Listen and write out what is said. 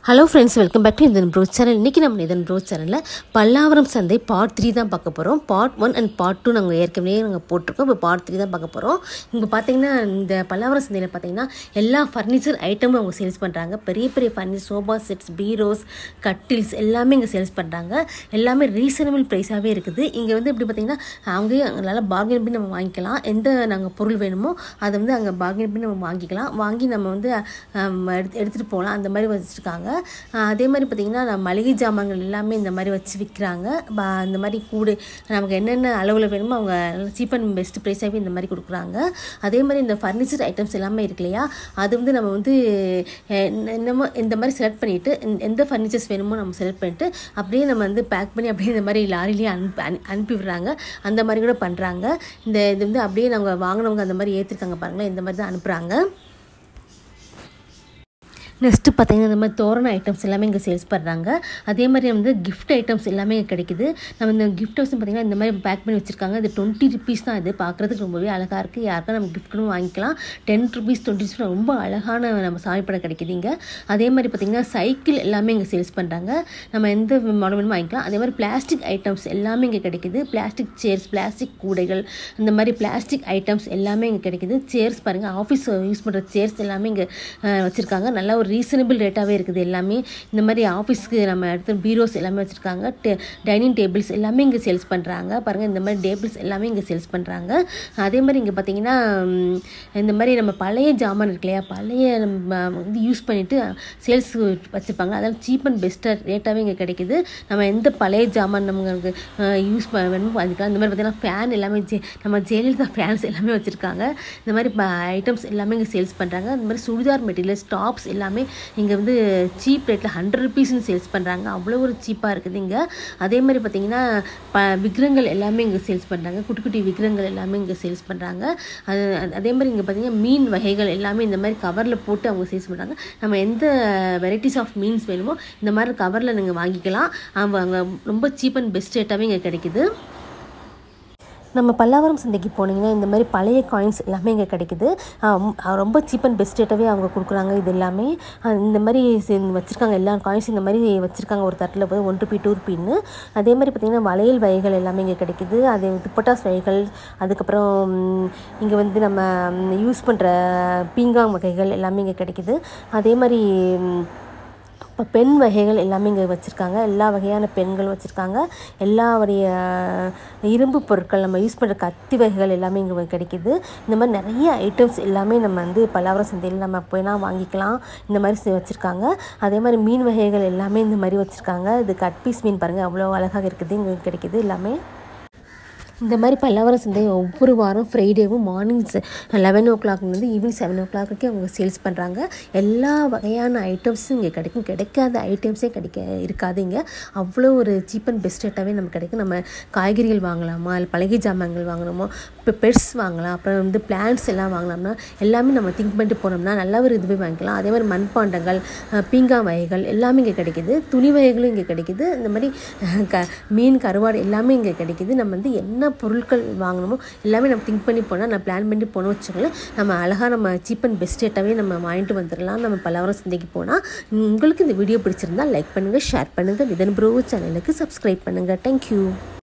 hello friends welcome back to இதன் bro channel இன்றைக்கி நம்ம இதன் ப்ரோ சேனலில் பல்லாவரம் சந்தை பார்ட் த்ரீ தான் பார்க்க போகிறோம் part one and part two நாங்கள் ஏற்கனவே நாங்கள் போட்டிருக்கோம் இப்போ பார்ட் த்ரீ தான் பார்க்க போகிறோம் இங்கே பார்த்தீங்கன்னா இந்த பல்லாவரம் சந்தையில் பார்த்தீங்கன்னா எல்லா ஃபர்னிச்சர் ஐட்டமும் அவங்க சேல்ஸ் பண்ணுறாங்க பெரிய பெரிய ஃபர்னிச்சர் சோபா செட்ஸ் பீரோஸ் கட்டில்ஸ் எல்லாமே இங்கே சேல்ஸ் பண்ணுறாங்க எல்லாமே ரீசனபிள் ப்ரைஸாகவே இருக்குது இங்கே வந்து எப்படி பார்த்தீங்கன்னா அங்கேயும் நல்லா பார்கெயின் பண்ணி நம்ம வாங்கிக்கலாம் எந்த நாங்கள் பொருள் வேணுமோ அதை வந்து அங்கே பார்கெயின் பண்ணி நம்ம வாங்கிக்கலாம் வாங்கி நம்ம வந்து ஆம், எடுத்து எடுத்துகிட்டு போகலாம் அந்த மாதிரி வச்சுருக்காங்க அதே மாதிரி பார்த்திங்கன்னா நான் மளிகை ஜாமான்கள் எல்லாமே இந்த மாதிரி வச்சு விற்கிறாங்க இந்த மாதிரி கூடு நமக்கு என்னென்ன அளவில் வேணுமோ அவங்க சீப் அண்ட் பெஸ்ட் ப்ரைஸாகவே இந்த மாதிரி கொடுக்குறாங்க அதே மாதிரி இந்த ஃபர்னிச்சர் ஐட்டம்ஸ் எல்லாமே இருக்கு இல்லையா அது வந்து நம்ம வந்து அஹ், நம்ம இந்த மாதிரி செலக்ட் பண்ணிவிட்டு எந்த ஃபர்னிச்சர்ஸ் வேணுமோ நம்ம செலக்ட் பண்ணிவிட்டு அப்படியே நம்ம வந்து பேக் பண்ணி அப்படியே இந்த மாதிரி லாரிலேயே அனுப்பி அனு- அனுப்பி விடுறாங்க அந்த மாதிரி கூட பண்ணுறாங்க இந்த இது வந்து அப்படியே நாங்கள் வாங்கினவங்க அந்த மாதிரி ஏற்றிருக்காங்க பாருங்களேன் இந்த மாதிரி தான் அனுப்புகிறாங்க நெக்ஸ்ட்டு பார்த்தீங்கன்னா இந்த மாதிரி தோரண ஐட்டம்ஸ் எல்லாமே இங்கே சேல்ஸ் பண்ணுறாங்க அதே மாதிரி வந்து கிஃப்ட் ஐட்டம்ஸ் எல்லாமே இங்கே கிடைக்குது நம்ம இந்த கிஃப்ட் ஹவுஸ் பார்த்தீங்கன்னா இந்த மாதிரி பேக் பண்ணி வச்சுருக்காங்க இது டுவெண்ட்டி ருபீஸ் தான் இது பார்க்குறதுக்கு ரொம்பவே அழகாக இருக்குது யாருக்கா நம்ம கிஃப்ட்டும் வாங்கிக்கலாம் டென் ருபீஸ் டுவெண்ட்டி ருபீஸ் ரொம்ப அழகான நம்ம சாமிப்படம் கிடைக்குது இங்கே அதே மாதிரி பார்த்திங்கன்னா சைக்கிள் எல்லாமே இங்கே சேல்ஸ் பண்ணுறாங்க நம்ம எந்த மாடல் வேணுமோ வாங்கிக்கலாம் அதே மாதிரி பிளாஸ்டிக் ஐட்டம்ஸ் எல்லாமே இங்கே கிடைக்குது பிளாஸ்டிக் சேர்ஸ் பிளாஸ்டிக் கூடைகள் இந்த மாதிரி பிளாஸ்டிக் ஐட்டம்ஸ் எல்லாமே இங்கே கிடைக்குது சேர்ஸ் பாருங்கள் ஆஃபீஸ் யூஸ் பண்ணுற சேர்ஸ் எல்லாமே இங்கே வச்சுருக்காங்க நல்ல ஒரு ரீசனபிள் ரேட்டாகவே இருக்குது எல்லாமே இந்த மாதிரி ஆஃபீஸ்க்கு நம்ம எடுத்து பீரோஸ் எல்லாமே வச்சுருக்காங்க டே டைனிங் டேபிள்ஸ் எல்லாமே இங்கே சேல்ஸ் பண்ணுறாங்க பாருங்கள் இந்த மாதிரி டேபிள்ஸ் எல்லாமே இங்கே சேல்ஸ் பண்ணுறாங்க அதே மாதிரி இங்கே பார்த்தீங்கன்னா ம், இந்த மாதிரி நம்ம பழைய ஜாமான் இருக்கு இல்லையா பழைய நம்ம வந்து யூஸ் பண்ணிவிட்டு சேல்ஸ் வச்சுருப்பாங்க அதெல்லாம் சீப் அண்ட் பெஸ்ட்டாக ரேட்டாகவே இங்கே கிடைக்குது நம்ம எந்த பழைய ஜாமான் நமக்கு யூஸ் பண்ண வேணுமோ வாங்கிக்கலாம் இந்த மாதிரி பார்த்தீங்கன்னா ஃபேன் எல்லாமே ஜெ நம்ம ஜெயலலிதா ஃபேன்ஸ் எல்லாமே வச்சுருக்காங்க இந்த மாதிரி ஐட்டம்ஸ் எல்லாமே இங்கே சேல்ஸ் பண்ணுறாங்க இந்த மாதிரி சுடிதார் மெட்டீரியல்ஸ் டாப்ஸ் எல்லாமே இங்கே வந்து சீப் ரேட்டில் ஹண்ட்ரட் ருபீஸ்னு சேல்ஸ் பண்ணுறாங்க அவ்வளோ ஒரு சீப்பாக இருக்குது இங்கே அதே மாதிரி பார்த்தீங்கன்னா ப விக்கிரங்கள் எல்லாமே இங்கே சேல்ஸ் பண்ணுறாங்க குட்டி குட்டி விக்கிரங்கள் எல்லாமே இங்கே சேல்ஸ் பண்ணுறாங்க அது அதே மாதிரி இங்கே பார்த்தீங்கன்னா மீன் வகைகள் எல்லாமே இந்த மாதிரி கவரில் போட்டு அவங்க சேல்ஸ் பண்ணுறாங்க நம்ம எந்த வெரைட்டிஸ் ஆஃப் மீன்ஸ் வேணுமோ இந்த மாதிரி கவரில் நீங்கள் வாங்கிக்கலாம் அவங்க ரொம்ப சீப் அண்ட் பெஸ்ட் ரேட்டாகவே இங்கே கிடைக்குது நம்ம பல்லாவரம் சந்தைக்கு போனீங்கன்னா இந்த மாதிரி பழைய காயின்ஸ் எல்லாமே இங்கே கிடைக்குது ஆம், ஆ, ரொம்ப சீப் அண்ட் பெஸ்ட் ரேட்டாகவே அவங்க கொடுக்குறாங்க இது எல்லாமே ஆ, இந்த மாதிரி சி- வச்சுருக்காங்க எல்லா காயின்ஸ் இந்த மாதிரி வச்சுருக்காங்க ஒரு தட்டில் போய் ஒன் ருபி டூ ருபின்னு அதே மாதிரி பார்த்திங்கன்னா வளையல் வகைகள் எல்லாமே இங்கே கிடைக்குது அதே துப்பட்டாஸ் வகைகள் அதுக்கப்புறம் இங்கே வந்து நம்ம யூஸ் பண்ணுற பீங்காங் வகைகள் எல்லாமே இங்கே கிடைக்குது அதே மாதிரி ம், இப்போ பெண் வகைகள் எல்லாமே இங்கே வச்சுருக்காங்க எல்லா வகையான பெண்கள் வச்சுருக்காங்க எல்லா வகைய இரும்பு பொருட்கள் நம்ம யூஸ் பண்ணுற கத்தி வகைகள் எல்லாமே இங்கே கிடைக்குது இந்த மாதிரி நிறைய ஐட்டம்ஸ் எல்லாமே நம்ம வந்து பல்லாவரம் சந்தையில் நம்ம போய்லாம் வாங்கிக்கலாம் இந்த மாதிரி வச்சுருக்காங்க அதே மாதிரி மீன் வகைகள் எல்லாமே இந்த மாதிரி வச்சுருக்காங்க இது கட் பீஸ் மீன் பாருங்கள் அவ்வளோ அழகாக இருக்குது இங்கே கிடைக்குது எல்லாமே இந்த மாதிரி பல்லாவரம் சந்தை ஒவ்வொரு வாரம் ஃப்ரைடேவும் மார்னிங் லெவன் ஓ கிளாக்லேருந்து ஈவினிங் செவன் ஓ கிளாக் வரைக்கும் அவங்க சேல்ஸ் பண்ணுறாங்க எல்லா வகையான ஐட்டம்ஸும் இங்கே கிடைக்கும் கிடைக்காத ஐட்டம்ஸே கிடைக்க இருக்காது இங்கே அவ்வளோ ஒரு சீப் அண்ட் பெஸ்ட் ரேட்டாகவே நமக்கு கிடைக்கும் நம்ம காய்கறிகள் வாங்கலாமா இல்லை பலகை ஜாமான்கள் வாங்கணுமோ இப்போ பெட்ஸ் வாங்கலாம் அப்புறம் வந்து பிளான்ட்ஸ் எல்லாம் வாங்கலாம்னா எல்லாமே நம்ம திங்க் பண்ணிட்டு போனோம்னா நல்ல ஒரு இதுவே வாங்கிக்கலாம் அதே மாதிரி மண்பாண்டங்கள் அஹ், பீங்கா வகைகள் எல்லாமே இங்கே கிடைக்குது துணி வகைகளும் இங்கே கிடைக்குது இந்த மாதிரி அஹ், க மீன் கருவாடு எல்லாமே இங்கே கிடைக்குது நம்ம வந்து என்ன பொருட்கள் வாங்கணுமோ எல்லாமே நம்ம திங்க் பண்ணி போனால் நான் பிளான் பண்ணி போனோம் வச்சுக்கோங்களேன் நம்ம அழகாக நம்ம சீப் அண்ட் பெஸ்ட் ரேட்டாகவே நம்ம வாங்கிட்டு வந்துடலாம் நம்ம பலவரம் சந்தைக்கு போனால் உங்களுக்கு இந்த வீடியோ பிடிச்சிருந்தா லைக் பண்ணுங்கள் ஷேர் பண்ணுங்கள் இதன் ப்ரோ சேனலுக்கு சப்ஸ்கிரைப் பண்ணுங்கள் தேங்க்யூ